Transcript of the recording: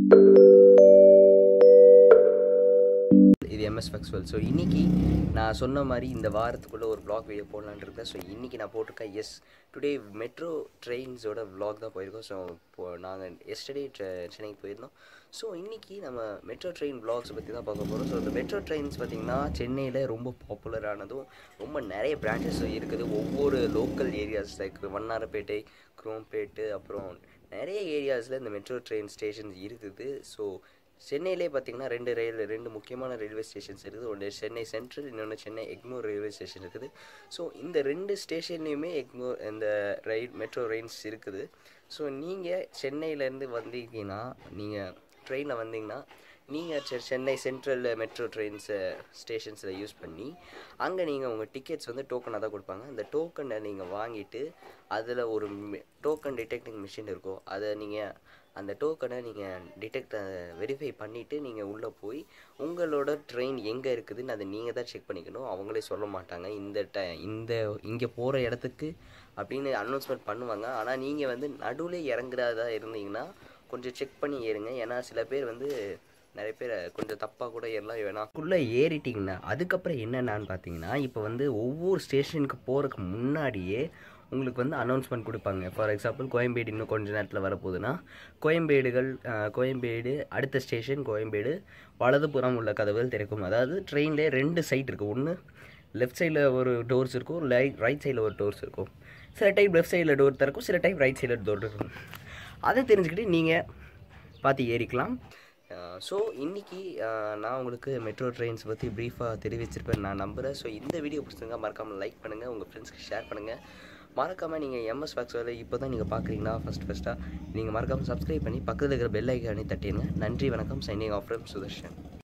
இது MS ஃபெக்ஸ்வல் so இன்றைக்கி நான் சொன்ன மாதிரி இந்த வாரத்துக்குள்ளே ஒரு vlog வீடியோ போடலான்னு இருக்கேன் ஸோ இன்றைக்கி நான் போட்டிருக்கேன் எஸ் டுடே மெட்ரோ ட்ரெயின்ஸோட vlog தான் போயிருக்கோம் ஸோ இப்போது நாங்கள் எஸ்டர்டே சென்னைக்கு போயிருந்தோம் ஸோ இன்றைக்கி நம்ம மெட்ரோ ட்ரெயின் vlogs பற்றி தான் பார்க்க போகிறோம் ஸோ இந்த மெட்ரோ ட்ரெயின்ஸ் பார்த்திங்கன்னா சென்னையில் ரொம்ப பாப்புலரானதும் ரொம்ப நிறைய பிரான்ச்சஸ் இருக்குது ஒவ்வொரு local areas like Vannarapettai Chromepet அப்புறம் நிறைய ஏரியாஸில் இந்த மெட்ரோ ட்ரெயின் ஸ்டேஷன்ஸ் இருக்குது ஸோ சென்னையிலே பார்த்தீங்கன்னா ரெண்டு ரயில் ரெண்டு முக்கியமான ரயில்வே ஸ்டேஷன்ஸ் இருக்குது ஒன்று சென்னை சென்ட்ரல் இன்னொன்று சென்னை எக்மோர் ரயில்வே ஸ்டேஷன் இருக்குது ஸோ இந்த ரெண்டு ஸ்டேஷன்லேயுமே எக்மோர் இந்த ரயில் மெட்ரோ ரெயின்ஸ் இருக்குது ஸோ நீங்கள் சென்னையிலேருந்து வந்தீங்கன்னா நீங்கள் ட்ரெயினில் வந்தீங்கன்னா நீங்கள் செ சென்னை சென்ட்ரல் மெட்ரோ ட்ரெயின்ஸை ஸ்டேஷன்ஸில் யூஸ் பண்ணி அங்கே நீங்கள் உங்கள் டிக்கெட்ஸ் வந்து டோக்கனாக தான் கொடுப்பாங்க அந்த டோக்கனை நீங்கள் வாங்கிட்டு அதில் ஒரு டோக்கன் டிடெக்டிங் மிஷின் இருக்கும் அதை நீங்கள் அந்த டோக்கனை நீங்கள் டிடெக்ட் வெரிஃபை பண்ணிவிட்டு நீங்கள் உள்ளே போய் உங்களோட ட்ரெயின் எங்கே இருக்குதுன்னு அதை நீங்கள் தான் செக் பண்ணிக்கணும் அவங்களே சொல்ல மாட்டாங்க இந்த ட இந்த இங்கே போகிற இடத்துக்கு அப்படின்னு அனௌன்ஸ்மெண்ட் பண்ணுவாங்க ஆனால் நீங்கள் வந்து நடுவில் இறங்குறதா இருந்தீங்கன்னா கொஞ்சம் செக் பண்ணி ஏறுங்க ஏன்னா சில பேர் வந்து நிறைய பேர் கொஞ்சம் தப்பாக கூட ஏறலாம் வேணாம் உள்ளே ஏறிட்டிங்கன்னா அதுக்கப்புறம் என்னென்னு பார்த்தீங்கன்னா இப்போ வந்து ஒவ்வொரு ஸ்டேஷனுக்கு போகிறதுக்கு முன்னாடியே உங்களுக்கு வந்து அனௌன்ஸ்மெண்ட் கொடுப்பாங்க ஃபார் எக்ஸாம்பிள் கோயம்பேடு இன்னும் கொஞ்ச நேரத்தில் வரப்போகுதுன்னா கோயம்பேடுகள் அஹ், கோயம்பேடு அடுத்த ஸ்டேஷன் கோயம்பேடு வலதுபுறம் உள்ள கதவுகள் திறக்கும் அதாவது ட்ரெயினில் ரெண்டு சைட் இருக்குது ஒன்று லெஃப்ட் சைடில் ஒரு டோர்ஸ் இருக்கும் லைட் ரைட் சைடில் ஒரு டோர்ஸ் இருக்கும் சில டைம் லெஃப்ட் சைடில் டோர் திறக்கும் சில டைம் ரைட் சைடில் டோர் இருக்கும் அதை தெரிஞ்சுக்கிட்டு நீங்கள் பார்த்து ஏறிக்கலாம் ஸோ இன்றைக்கி நான் உங்களுக்கு மெட்ரோ ட்ரெயின்ஸ் பற்றி ப்ரீஃபாக தெரிவிச்சிருப்பேன் நான் நம்புகிறேன் ஸோ இந்த வீடியோ பிடிச்சிருந்தா மறக்காமல் லைக் பண்ணுங்கள் உங்கள் ஃப்ரெண்ட்ஸ்க்கு ஷேர் பண்ணுங்கள் மறக்காமல் நீங்கள் எம்எஸ் ஃபேக்ஸ் வேலை இப்போ தான் நீங்கள் பார்க்குறீங்கன்னா ஃபஸ்ட் ஃபஸ்ட்டாக நீங்கள் மறக்காமல் சப்ஸ்கிரைப் பண்ணி பக்கத்தில் இருக்கிற பெல் ஐக்கானே தட்டிடுங்க நன்றி வணக்கம் சைனிங் ஆஃப் ஃப்ரம் சுதர்ஷன்